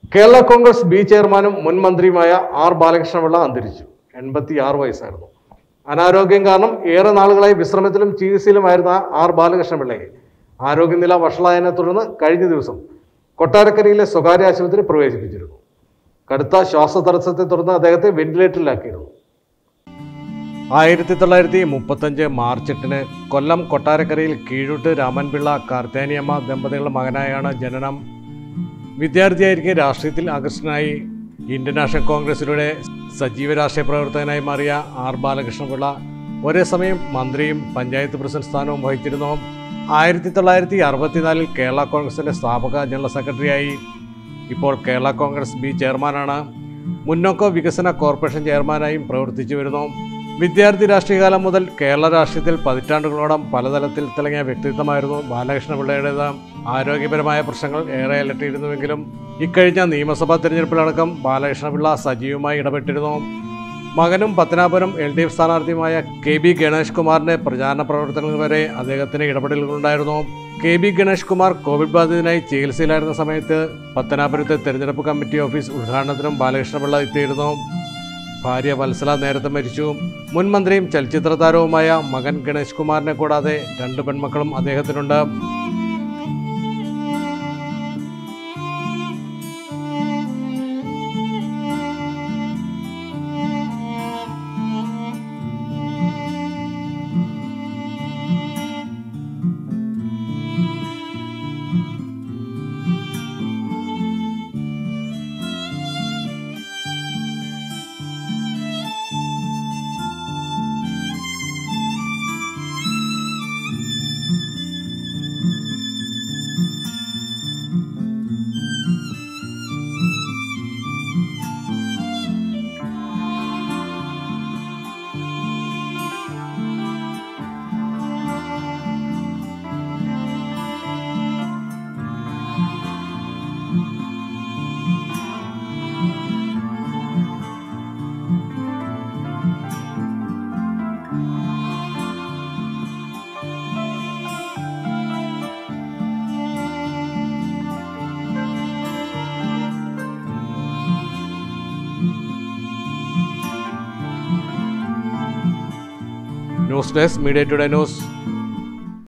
Kerala Congress B ചെയർമാനും മുൻ മന്ത്രിയുമായ ആർ ബാലകൃഷ്ണപിള്ള അന്തരിച്ചു എൺപത്തിയാറ് വയസ്സായിരുന്നു അനാരോഗ്യം കാരണം ഏറെ നാളുകളായി വിശ്രമത്തിലും ചികിത്സയിലുമായിരുന്ന ആർ ബാലകൃഷ്ണപിള്ളയെ ആരോഗ്യനില വഷളായതിനെ തുടർന്ന് കഴിഞ്ഞ ദിവസം കൊട്ടാരക്കരയിലെ സ്വകാര്യ ആശുപത്രി പ്രവേശിപ്പിച്ചിരുന്നു കടുത്ത ശ്വാസതടസ്സത്തെ തുടർന്ന് അദ്ദേഹത്തെ വെന്റിലേറ്ററിലാക്കിയിരുന്നു ആയിരത്തി തൊള്ളായിരത്തി മുപ്പത്തഞ്ച് മാർച്ച് എട്ടിന് കൊല്ലം കൊട്ടാരക്കരയിൽ കീഴൂട്ട് രാമൻപിള്ള കാർത്തേനിയമ്മ ദമ്പതികളുടെ മകനായാണ് ജനനം വിദ്യാർത്ഥിയായിരിക്കെ രാഷ്ട്രീയത്തിൽ ആകർഷണനായി ഇന്ത്യൻ നാഷണൽ കോൺഗ്രസിലൂടെ സജീവ രാഷ്ട്രീയ പ്രവർത്തകനായി മാറിയ ആർ ബാലകൃഷ്ണപിള്ള ഒരേ സമയം മന്ത്രിയും പഞ്ചായത്ത് പ്രസിഡന്റ് സ്ഥാനവും വഹിച്ചിരുന്നു ആയിരത്തി തൊള്ളായിരത്തി അറുപത്തിനാലിൽ കേരള കോൺഗ്രസിന്റെ സ്ഥാപക ജനറൽ സെക്രട്ടറിയായി ഇപ്പോൾ കേരള കോൺഗ്രസ് ബി ചെയർമാനാണ് മുന്നോക്ക വികസന കോർപ്പറേഷൻ ചെയർമാനായും പ്രവർത്തിച്ചു വരുന്നു വിദ്യാർത്ഥി രാഷ്ട്രീയകാലം മുതൽ കേരള രാഷ്ട്രീയത്തിൽ പതിറ്റാണ്ടുകളോളം പലതലത്തിൽ തിളങ്ങിയ വ്യക്തിത്വമായിരുന്നു ബാലകൃഷ്ണപിള്ളയുടേത് ആരോഗ്യപരമായ പ്രശ്നങ്ങൾ ഏറെ അലട്ടിയിരുന്നുവെങ്കിലും ഇക്കഴിഞ്ഞ നിയമസഭാ തെരഞ്ഞെടുപ്പിലടക്കം ബാലകൃഷ്ണപിള്ള സജീവമായി ഇടപെട്ടിരുന്നു മകനും പത്തനാപുരം എൽ ഡി എഫ് സ്ഥാനാർത്ഥിയുമായ കെ ബി ഗണേഷ് കുമാറിന്റെ പ്രചാരണ പ്രവർത്തനങ്ങൾ വരെ അദ്ദേഹത്തിന് ഇടപെടലുകളുണ്ടായിരുന്നു K B Ganesh Kumar Covid ബാധിതനായി ചികിത്സയിലായിരുന്ന സമയത്ത് പത്തനാപുരത്തെ തെരഞ്ഞെടുപ്പ് കമ്മിറ്റി ഓഫീസ് ഉദ്ഘാടനത്തിനും ബാലകൃഷ്ണപിള്ള എത്തിയിരുന്നു ഭാര്യ വത്സല നേരത്തെ മരിച്ചു മുൻ മന്ത്രിയും ചലച്ചിത്ര താരവുമായ മകൻ ഗണേഷ് കുമാറിനെ കൂടാതെ രണ്ട് പെൺമക്കളും അദ്ദേഹത്തിനുണ്ട് news desk media today news